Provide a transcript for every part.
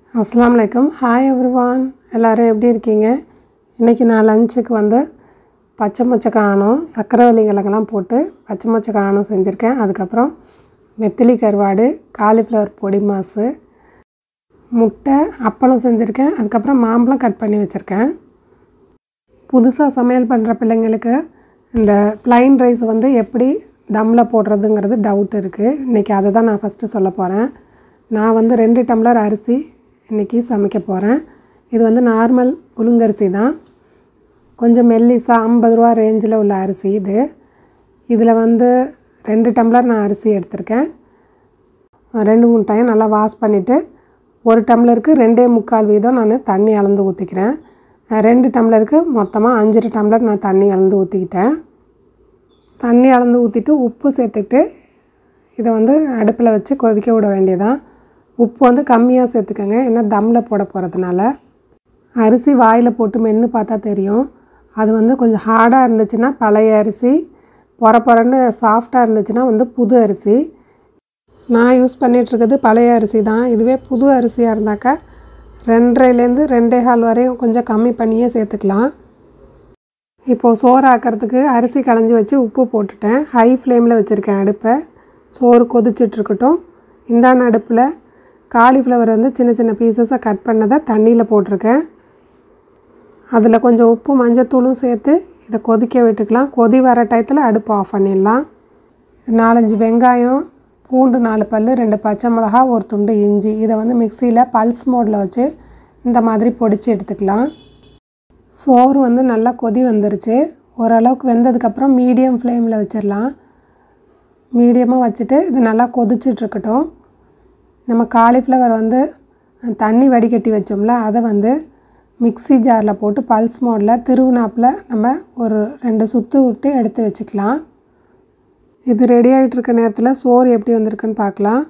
அஸ்ஸலாமு அலைக்கும் hi everyone எல்லோரும் எப்படி இருக்கீங்க இன்றைக்கி நான் லஞ்சுக்கு வந்து பச்சை மொச்சை காணும் சக்கரவள்ளி கிழங்கெல்லாம் போட்டு பச்சை மொச்சை காணும் செஞ்சுருக்கேன் அதுக்கப்புறம் நெத்திலி கருவாடு காலிஃப்ளவர் பொடி மாசு முட்டை அப்பளம் செஞ்சுருக்கேன் அதுக்கப்புறம் மாம்பழம் கட் பண்ணி வச்சுருக்கேன் புதுசாக சமையல் பண்ணுற பிள்ளைங்களுக்கு இந்த ப்ளைன் ரைஸ் வந்து எப்படி தம்மில் போடுறதுங்கிறது டவுட் இருக்குது இன்றைக்கி அதை தான் நான் ஃபஸ்ட்டு சொல்ல போகிறேன் நான் வந்து ரெண்டு டம்ளர் அரிசி இன்றைக்கி சமைக்க போகிறேன் இது வந்து நார்மல் புழுங்கரிசி தான் கொஞ்சம் மெல்லிசா ஐம்பது ரூபா ரேஞ்சில் உள்ள அரிசி இது இதில் வந்து ரெண்டு டம்ளர் நான் அரிசி எடுத்திருக்கேன் ரெண்டு மூணு டைம் நல்லா வாஷ் பண்ணிவிட்டு ஒரு டம்ளருக்கு ரெண்டே முக்கால் வீதம் நான் தண்ணி அளந்து ஊற்றிக்கிறேன் ரெண்டு டம்ளருக்கு மொத்தமாக அஞ்சரை டம்ளர் நான் தண்ணி அளந்து ஊற்றிக்கிட்டேன் தண்ணி அளந்து ஊற்றிட்டு உப்பு சேர்த்துட்டு இதை வந்து அடுப்பில் வச்சு கொதிக்க விட வேண்டியதான் உப்பு வந்து கம்மியாக சேர்த்துக்கோங்க ஏன்னா தம்மில் போட போகிறதுனால அரிசி வாயில் போட்டு மென்று பார்த்தா தெரியும் அது வந்து கொஞ்சம் ஹார்டாக இருந்துச்சுன்னா பழைய அரிசி பொற பொறன்னு சாஃப்டாக இருந்துச்சுன்னா வந்து புது அரிசி நான் யூஸ் பண்ணிகிட்ருக்கிறது பழைய அரிசி தான் இதுவே புது அரிசியாக இருந்தாக்கா ரெண்டரைலேருந்து ரெண்டே கால் வரையும் கொஞ்சம் கம்மி பண்ணியே சேர்த்துக்கலாம் இப்போது சோறு ஆக்கிறதுக்கு அரிசி களைஞ்சி வச்சு உப்பு போட்டுட்டேன் ஹை ஃப்ளேமில் வச்சுருக்கேன் அடுப்பை சோறு கொதிச்சிட்ருக்கட்டும் இந்தான அடுப்பில் காலிஃப்ளவர் வந்து சின்ன சின்ன பீசஸாக கட் பண்ணதை தண்ணியில் போட்டிருக்கேன் அதில் கொஞ்சம் உப்பு மஞ்சத்தூளும் சேர்த்து இதை கொதிக்க விட்டுக்கலாம் கொதி வர டயத்தில் அடுப்பு ஆஃப் பண்ணிடலாம் நாலஞ்சு வெங்காயம் பூண்டு நாலு பல் ரெண்டு பச்சை மிளகா ஒரு துண்டு இஞ்சி இதை வந்து மிக்சியில் பல்ஸ் மோடில் வச்சு இந்த மாதிரி பொடிச்சு எடுத்துக்கலாம் சோறு வந்து நல்லா கொதி வந்துருச்சு ஓரளவுக்கு வெந்ததுக்கப்புறம் மீடியம் ஃப்ளேமில் வச்சிடலாம் மீடியமாக வச்சுட்டு இது நல்லா கொதிச்சிட்ருக்கட்டும் நம்ம காலிஃப்ளவர் வந்து தண்ணி வடிகட்டி வச்சோம்ல அதை வந்து மிக்ஸி ஜாரில் போட்டு பல்ஸ் மோடில் திருவுனாப்பில் நம்ம ஒரு ரெண்டு சுற்று விட்டு எடுத்து வச்சுக்கலாம் இது ரெடி ஆகிட்டு இருக்க நேரத்தில் சோறு எப்படி வந்திருக்குன்னு பார்க்கலாம்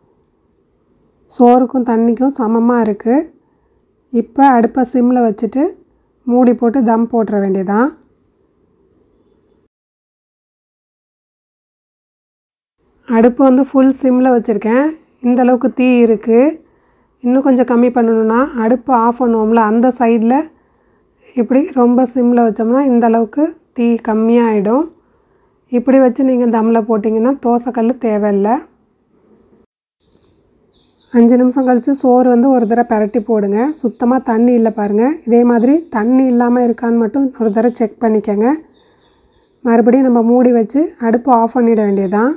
சோறுக்கும் தண்ணிக்கும் சமமாக இருக்குது இப்போ அடுப்பை சிம்மில் வச்சுட்டு மூடி போட்டு தம் போட்டுற வேண்டியதான் அடுப்பு வந்து ஃபுல் சிம்மில் வச்சுருக்கேன் இந்த அளவுக்கு தீ இருக்குது இன்னும் கொஞ்சம் கம்மி பண்ணணுன்னா அடுப்பு ஆஃப் பண்ணுவோம்ல அந்த சைடில் இப்படி ரொம்ப சிம்மில் வச்சோம்னா இந்த அளவுக்கு தீ கம்மியாகிடும் இப்படி வச்சு நீங்கள் தம்மில் போட்டிங்கன்னா தோசைக்கல் தேவையில்லை அஞ்சு நிமிஷம் கழித்து சோறு வந்து ஒரு தடவை பரட்டி போடுங்க சுத்தமாக தண்ணி இல்லை பாருங்கள் இதே மாதிரி தண்ணி இல்லாமல் இருக்கான்னு மட்டும் ஒரு தடவை செக் பண்ணிக்கோங்க மறுபடியும் நம்ம மூடி வச்சு அடுப்பு ஆஃப் பண்ணிட வேண்டியதான்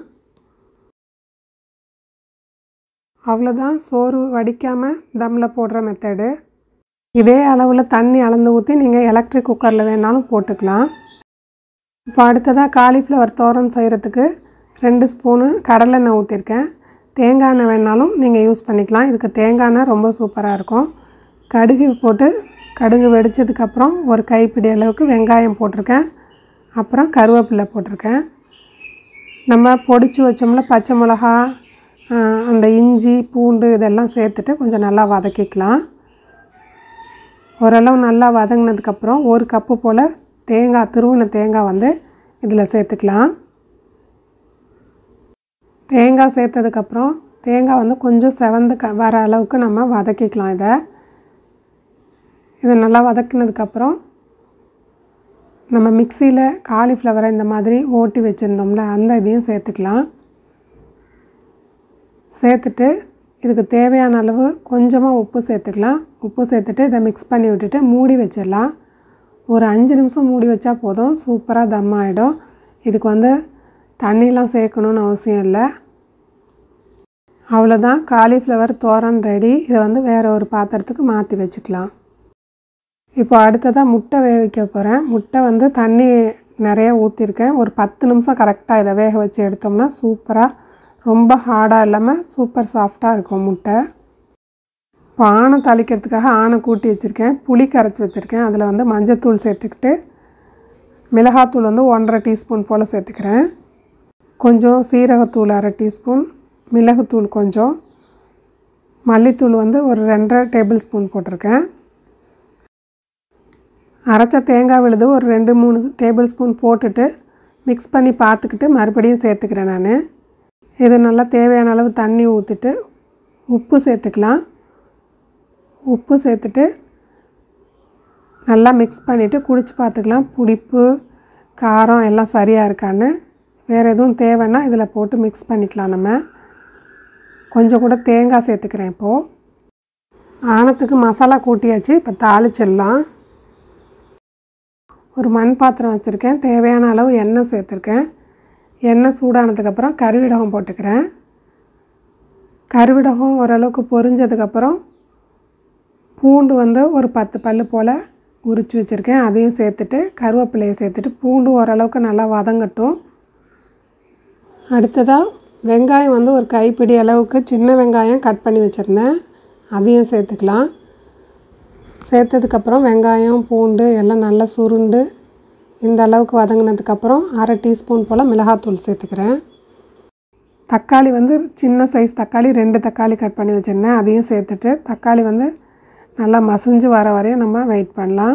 அவ்வளோதான் சோறு வடிக்காமல் தம்மில் போடுற மெத்தடு இதே அளவில் தண்ணி அளந்து ஊற்றி நீங்கள் எலக்ட்ரிக் குக்கரில் வேணாலும் போட்டுக்கலாம் இப்போ அடுத்ததாக காலிஃப்ளவர் தோரன் செய்கிறதுக்கு ரெண்டு ஸ்பூனு கடலெண்ணெய் ஊற்றிருக்கேன் தேங்காய் எண்ணெய் வேணாலும் நீங்கள் யூஸ் பண்ணிக்கலாம் இதுக்கு தேங்காய் எண்ணெய் ரொம்ப சூப்பராக இருக்கும் கடுகு போட்டு கடுகு வெடித்ததுக்கப்புறம் ஒரு கைப்பிடி அளவுக்கு வெங்காயம் போட்டிருக்கேன் அப்புறம் கருவேப்பிலை போட்டிருக்கேன் நம்ம பொடிச்சு வச்சோம்ல பச்சை மிளகா அந்த இஞ்சி பூண்டு இதெல்லாம் சேர்த்துட்டு கொஞ்சம் நல்லா வதக்கிக்கலாம் ஓரளவு நல்லா வதங்கினதுக்கப்புறம் ஒரு கப்பு போல் தேங்காய் துருவின தேங்காய் வந்து இதில் சேர்த்துக்கலாம் தேங்காய் சேர்த்ததுக்கப்புறம் தேங்காய் வந்து கொஞ்சம் செவந்து க வர அளவுக்கு நம்ம வதக்கிக்கலாம் இதை இதை நல்லா வதக்கினதுக்கப்புறம் நம்ம மிக்சியில் காலிஃப்ளவரை இந்த மாதிரி ஓட்டி வச்சுருந்தோம்ல அந்த இதையும் சேர்த்துக்கலாம் சேர்த்துட்டு இதுக்கு தேவையான அளவு கொஞ்சமாக உப்பு சேர்த்துக்கலாம் உப்பு சேர்த்துட்டு இதை மிக்ஸ் பண்ணி விட்டுட்டு மூடி வச்சிடலாம் ஒரு அஞ்சு நிமிஷம் மூடி வச்சா போதும் சூப்பராக தம் ஆகிடும் இதுக்கு வந்து தண்ணிலாம் சேர்க்கணுன்னு அவசியம் இல்லை அவ்வளோதான் காலிஃப்ளவர் தோரன் ரெடி இதை வந்து வேறு ஒரு பாத்திரத்துக்கு மாற்றி வச்சுக்கலாம் இப்போ அடுத்ததாக முட்டை வேக வைக்க போகிறேன் முட்டை வந்து தண்ணி நிறைய ஊற்றிருக்கேன் ஒரு பத்து நிமிஷம் கரெக்டாக இதை வேக வச்சு எடுத்தோம்னா சூப்பராக ரொம்ப ஹார்டாக இல்லாமல் சூப்பர் சாஃப்டாக இருக்கும் முட்டை இப்போ ஆணை தாளிக்கிறதுக்காக ஆணை கூட்டி வச்சுருக்கேன் புளி கரைச்சி வச்சுருக்கேன் அதில் வந்து மஞ்சத்தூள் சேர்த்துக்கிட்டு மிளகாத்தூள் வந்து ஒன்றரை டீஸ்பூன் போல் சேர்த்துக்கிறேன் கொஞ்சம் சீரகத்தூள் அரை டீஸ்பூன் மிளகுத்தூள் கொஞ்சம் மல்லித்தூள் வந்து ஒரு ரெண்டரை டேபிள் ஸ்பூன் போட்டிருக்கேன் அரைச்ச தேங்காய் விழுது ஒரு ரெண்டு மூணு டேபிள் ஸ்பூன் போட்டுட்டு மிக்ஸ் பண்ணி பார்த்துக்கிட்டு மறுபடியும் சேர்த்துக்கிறேன் நான் இது நல்லா தேவையான அளவு தண்ணி ஊற்றிட்டு உப்பு சேர்த்துக்கலாம் உப்பு சேர்த்துட்டு நல்லா மிக்ஸ் பண்ணிவிட்டு குடிச்சு பார்த்துக்கலாம் புளிப்பு காரம் எல்லாம் சரியாக இருக்கான்னு வேறு எதுவும் தேவைன்னா இதில் போட்டு மிக்ஸ் பண்ணிக்கலாம் நம்ம கொஞ்சம் கூட தேங்காய் சேர்த்துக்கிறேன் இப்போது ஆணத்துக்கு மசாலா கூட்டியாச்சு இப்போ தாளிச்சிடலாம் ஒரு மண் பாத்திரம் வச்சுருக்கேன் தேவையான அளவு எண்ணெய் சேர்த்துருக்கேன் எண்ணெய் சூடானதுக்கப்புறம் கருவிடகம் போட்டுக்கிறேன் கருவிடகம் ஓரளவுக்கு பொரிஞ்சதுக்கப்புறம் பூண்டு வந்து ஒரு பத்து பல் போல் உரித்து வச்சுருக்கேன் அதையும் சேர்த்துட்டு கருவேப்பிலையை சேர்த்துட்டு பூண்டு ஓரளவுக்கு நல்லா வதங்கட்டும் அடுத்ததாக வெங்காயம் வந்து ஒரு கைப்பிடி அளவுக்கு சின்ன வெங்காயம் கட் பண்ணி வச்சுருந்தேன் அதையும் சேர்த்துக்கலாம் சேர்த்ததுக்கப்புறம் வெங்காயம் பூண்டு எல்லாம் நல்லா சுருண்டு இந்த அளவுக்கு வதங்கினதுக்கப்புறம் அரை டீஸ்பூன் போல் மிளகாத்தூள் சேர்த்துக்கிறேன் தக்காளி வந்து சின்ன சைஸ் தக்காளி ரெண்டு தக்காளி கட் பண்ணி வச்சுருந்தேன் அதையும் சேர்த்துட்டு தக்காளி வந்து நல்லா மசிஞ்சு வர வரையும் நம்ம வெயிட் பண்ணலாம்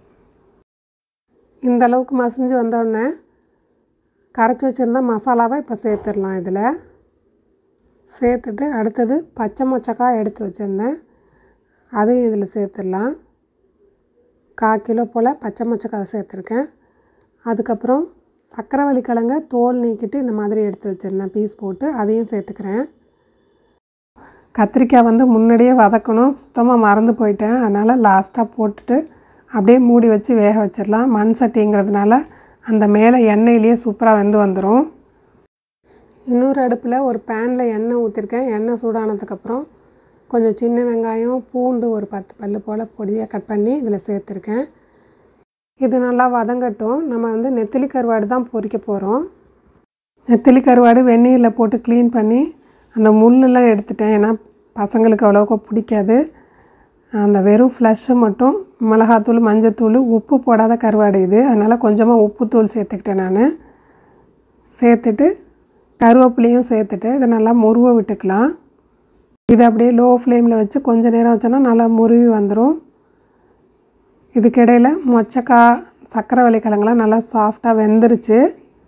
இந்த அளவுக்கு மசிஞ்சு வந்தோடனே கரைச்சி வச்சுருந்த மசாலாவை இப்போ சேர்த்துடலாம் இதில் சேர்த்துட்டு அடுத்தது பச்சை மொச்சக்காய் எடுத்து வச்சுருந்தேன் அதையும் இதில் சேர்த்துடலாம் கால் கிலோ போல் பச்சை மொச்சக்காய் சேர்த்துருக்கேன் அதுக்கப்புறம் சக்கரவள்ளி கிழங்க தோல் நீக்கிட்டு இந்த மாதிரி எடுத்து வச்சுருந்தேன் பீஸ் போட்டு அதையும் சேர்த்துக்கிறேன் கத்திரிக்காய் வந்து முன்னாடியே வதக்கணும் சுத்தமாக மறந்து போயிட்டேன் அதனால் லாஸ்ட்டாக போட்டுட்டு அப்படியே மூடி வச்சு வேக வச்சிடலாம் மண் சட்டிங்கிறதுனால அந்த மேலே எண்ணெயிலேயே சூப்பராக வெந்து வந்துடும் இன்னொரு அடுப்பில் ஒரு பேனில் எண்ணெய் ஊற்றிருக்கேன் எண்ணெய் சூடானதுக்கப்புறம் கொஞ்சம் சின்ன வெங்காயம் பூண்டு ஒரு பத்து பல் போல் பொடியாக கட் பண்ணி இதில் சேர்த்துருக்கேன் இது நல்லா வதங்கட்டும் நம்ம வந்து நெத்திலி கருவாடு தான் பொரிக்க போகிறோம் நெத்திலி கருவாடு வெந்நீரில் போட்டு க்ளீன் பண்ணி அந்த முள்ளெல்லாம் எடுத்துட்டேன் ஏன்னா பசங்களுக்கு அவ்வளோக்கா பிடிக்காது அந்த வெறும் ஃப்ளஷ்ஷு மட்டும் மிளகாத்தூள் மஞ்சத்தூள் உப்பு போடாத கருவாடு இது அதனால் கொஞ்சமாக உப்புத்தூள் சேர்த்துக்கிட்டேன் நான் சேர்த்துட்டு கருவேப்பிலையும் சேர்த்துட்டு இதை நல்லா முருவ விட்டுக்கலாம் இதை அப்படியே லோ ஃப்ளேமில் வச்சு கொஞ்சம் நேரம் வச்சோன்னா நல்லா முருவி வந்துடும் இதுக்கிடையில் மொச்சக்காய் சர்க்கரை கிழங்குலாம் நல்லா சாஃப்டாக வெந்துருச்சு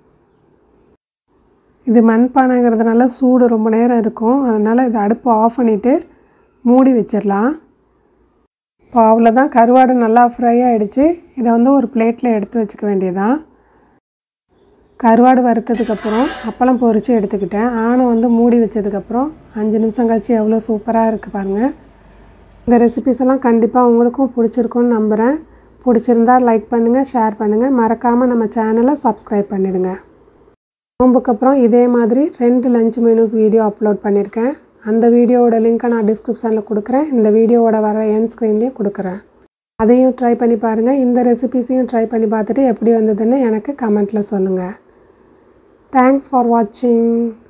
இது மண்பானைங்கிறதுனால சூடு ரொம்ப நேரம் இருக்கும் அதனால் இதை அடுப்பு ஆஃப் பண்ணிவிட்டு மூடி வச்சிடலாம் இப்போ அவ்வளோதான் கருவாடு நல்லா ஃப்ரை ஆகிடுச்சு இதை வந்து ஒரு பிளேட்டில் எடுத்து வச்சுக்க வேண்டியதான் கருவாடு வறுத்ததுக்கப்புறம் அப்பளம் பொரித்து எடுத்துக்கிட்டேன் ஆணை வந்து மூடி வச்சதுக்கப்புறம் அஞ்சு நிமிஷம் கழித்து எவ்வளோ சூப்பராக இருக்குது பாருங்கள் இந்த ரெசிபிஸ் எல்லாம் கண்டிப்பாக உங்களுக்கும் பிடிச்சிருக்குன்னு நம்புகிறேன் பிடிச்சிருந்தா லைக் பண்ணுங்கள் ஷேர் பண்ணுங்கள் மறக்காமல் நம்ம சேனலை சப்ஸ்கிரைப் பண்ணிவிடுங்க நோம்புக்கு அப்புறம் இதே மாதிரி ரெண்டு லஞ்ச் மெனூஸ் வீடியோ அப்லோட் பண்ணியிருக்கேன் அந்த வீடியோவோட லிங்க்கை நான் டிஸ்கிரிப்ஷனில் கொடுக்குறேன் இந்த வீடியோவோட வர என் ஸ்க்ரீன்லேயும் கொடுக்குறேன் அதையும் ட்ரை பண்ணி பாருங்கள் இந்த ரெசிபிஸையும் ட்ரை பண்ணி பார்த்துட்டு எப்படி வந்ததுன்னு எனக்கு கமெண்ட்டில் சொல்லுங்கள் தேங்க்ஸ் ஃபார் வாட்சிங்